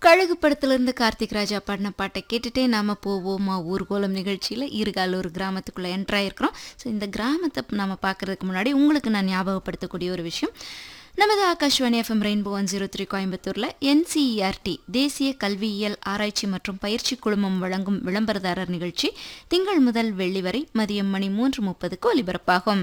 கழுகு படத்துலேருந்து கார்த்திக் ராஜா பாடின பாட்டை கேட்டுட்டே நாம போவோமா ஊர்கோலம் நிகழ்ச்சியில் ஈர்காலூர் கிராமத்துக்குள்ளே என்ட்ராயிருக்கிறோம் ஸோ இந்த கிராமத்தை நம்ம பார்க்கறதுக்கு முன்னாடி உங்களுக்கு நான் ஞாபகப்படுத்தக்கூடிய ஒரு விஷயம் நமது Akashvani FM rainbow one zero three கோயம்புத்தூரில் என்சிஇஆர்டி தேசிய கல்வியியல் ஆராய்ச்சி மற்றும் பயிற்சி குழுமம் வழங்கும் விளம்பரதாரர் நிகழ்ச்சி திங்கள் முதல் வெள்ளி வரை மதியம் மணி மூன்று முப்பதுக்கு ஒலிபரப்பாகும்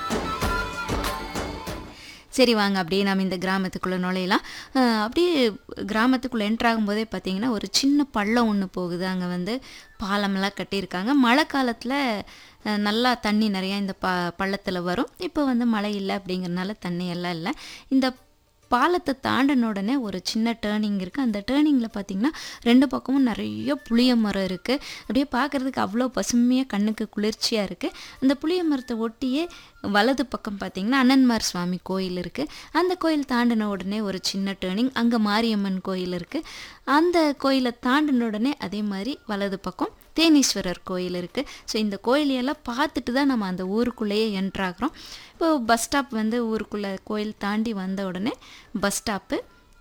சரி வாங்க அப்படியே நாம் இந்த கிராமத்துக்குள்ளே நுழையலாம் அஹ் அப்படியே கிராமத்துக்குள்ளே என்ட்ரு ஆகும்போதே பார்த்தீங்கன்னா ஒரு சின்ன பள்ளம் ஒன்று போகுது அங்கே வந்து பாலமெல்லாம் கட்டியிருக்காங்க மழை காலத்தில் அஹ், நல்லா தண்ணி நிறையா இந்த ப பள்ளத்தில் வரும் இப்போ வந்து மழை இல்லை அப்படிங்கிறனால தண்ணி எல்லாம் இல்லை இந்த பாலத்தை தாண்டின உடனே ஒரு சின்ன டேர்னிங் இருக்குது அந்த டேர்னிங்கில் பார்த்தீங்கன்னா ரெண்டு பக்கமும் நிறைய புளிய மரம் இருக்குது அப்படியே பார்க்குறதுக்கு அவ்வளோ பசுமையாக கண்ணுக்கு குளிர்ச்சியாக இருக்குது அந்த புளிய மரத்தை ஒட்டியே வலது பக்கம் பார்த்தீங்கன்னா அண்ணன்மார் சுவாமி கோயில் இருக்குது அந்த கோயில் தாண்டின உடனே ஒரு சின்ன டேர்னிங் அங்கே மாரியம்மன் கோயில் இருக்குது அந்த கோயிலை தாண்டின உடனே அதே மாதிரி வலது பக்கம் தேனீஸ்வரர் கோயில் இருக்குது ஸோ இந்த கோயிலையெல்லாம் பார்த்துட்டு தான் நம்ம அந்த ஊருக்குள்ளேயே என்ட்ராகிறோம் இப்போ பஸ் ஸ்டாப் வந்து ஊருக்குள்ளே கோயில் தாண்டி வந்த உடனே பஸ் ஸ்டாப்பு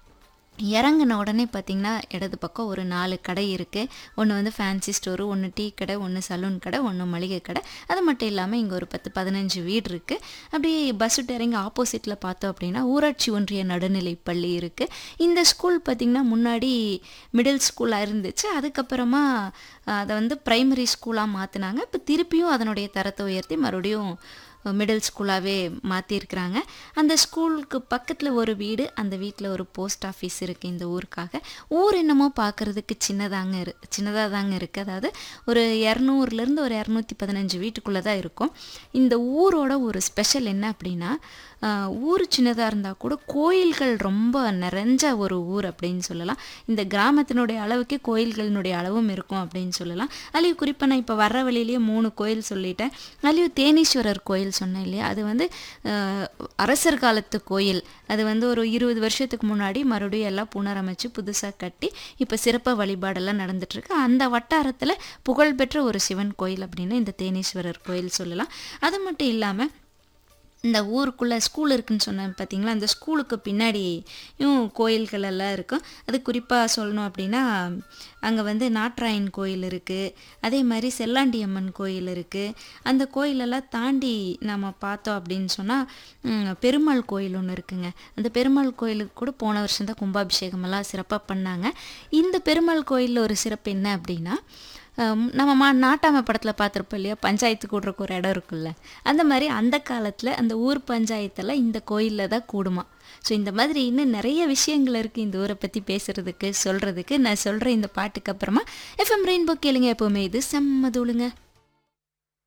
இறங்கின உடனே பார்த்திங்கன்னா இடது பக்கம் ஒரு நாலு கடை இருக்குது ஒன்று வந்து ஃபேன்சி ஸ்டோரு ஒன்று டீ கடை ஒன்று சலூன் கடை ஒன்று மளிகை கடை அது மட்டும் இல்லாமல் இங்கே ஒரு பத்து பதினஞ்சு வீடு இருக்குது அப்படியே பஸ் விட்டு இறங்கி ஆப்போசிட்டில் பார்த்தோம் அப்படின்னா ஊராட்சி ஒன்றிய நடுநிலைப் பள்ளி இருக்குது இந்த ஸ்கூல் பார்த்திங்கன்னா முன்னாடி மிடில் ஸ்கூலாக இருந்துச்சு அதுக்கப்புறமா அதை வந்து ப்ரைமரி ஸ்கூலாக மாற்றினாங்க இப்போ திருப்பியும் அதனுடைய தரத்தை உயர்த்தி மறுபடியும் மிடில் ஸ்கூலாகவே மாற்றிருக்கிறாங்க அந்த ஸ்கூலுக்கு பக்கத்தில் ஒரு வீடு அந்த வீட்டில் ஒரு போஸ்ட் ஆஃபீஸ் இருக்குது இந்த ஊருக்காக ஊர் என்னமோ பார்க்குறதுக்கு சின்னதாங்க இரு சின்னதாக தாங்க இருக்குது அதாவது ஒரு இரநூறுலேருந்து ஒரு இரநூத்தி பதினஞ்சு வீட்டுக்குள்ளே தான் இருக்கும் இந்த ஊரோட ஒரு ஸ்பெஷல் என்ன அப்படின்னா ஆஹ், ஊர் சின்னதாக இருந்தால் கூட கோயில்கள் ரொம்ப நிறைஞ்ச ஒரு ஊர் அப்படின்னு சொல்லலாம் இந்த கிராமத்தினுடைய அளவுக்கே கோயில்களினுடைய அளவும் இருக்கும் அப்படின்னு சொல்லலாம் அதுலேயும் குறிப்பாக நான் இப்போ வர்ற வழியிலேயே மூணு கோயில் சொல்லிட்டேன் அதுலேயும் தேனீஸ்வரர் கோயில் சொன்னேன் இல்லையா அது வந்து ஆஹ், அரசர் காலத்து கோயில் அது வந்து ஒரு இருபது வருஷத்துக்கு முன்னாடி மறுபடியும் எல்லாம் புனரமைச்சு புதுசாக கட்டி இப்போ சிறப்பாக வழிபாடெல்லாம் நடந்துட்டுருக்கு அந்த வட்டாரத்தில் புகழ்பெற்ற ஒரு சிவன் கோயில் அப்படின்னு இந்த தேனீஸ்வரர் கோயில் சொல்லலாம் அது மட்டும் இல்லாமல் இந்த ஊருக்குள்ளே ஸ்கூல் இருக்குன்னு சொன்னேன் பார்த்தீங்களா அந்த ஸ்கூலுக்கு பின்னாடியும் கோயில்கள் எல்லாம் இருக்கும் அது குறிப்பாக சொல்லணும் அப்படின்னா அங்கே வந்து நாட்ராயன் கோயில் இருக்குது அதே மாதிரி செல்லாண்டியம்மன் கோயில் இருக்குது அந்த கோயிலெல்லாம் தாண்டி நம்ம பார்த்தோம் அப்படின்னு சொன்னால் பெருமாள் கோயில் ஒன்று இருக்குங்க அந்த பெருமாள் கோயிலுக்கு கூட போன வருஷம் தான் கும்பாபிஷேகமெல்லாம் சிறப்பாக பண்ணாங்க இந்த பெருமாள் கோயிலில் ஒரு சிறப்பு என்ன அப்படின்னா ஹம், நம்ம மா நாட்டாம படத்தில் பார்த்துருப்போம் இல்லையா பஞ்சாயத்து கூடுறக்கு ஒரு இடம் இருக்குல்ல அந்த மாதிரி அந்த காலத்தில் அந்த ஊர் பஞ்சாயத்தெல்லாம் இந்த கோயிலில் தான் கூடுமா ஸோ இந்த மாதிரி இன்னும் நிறைய விஷயங்கள் இருக்குது இந்த ஊரை பற்றி பேசுகிறதுக்கு சொல்கிறதுக்கு நான் சொல்கிறேன் இந்த பாட்டுக்கு அப்புறமா எஃப்எம் ரெயின்போ கேளுங்க எப்போவுமே இது செம்ம தூளுங்க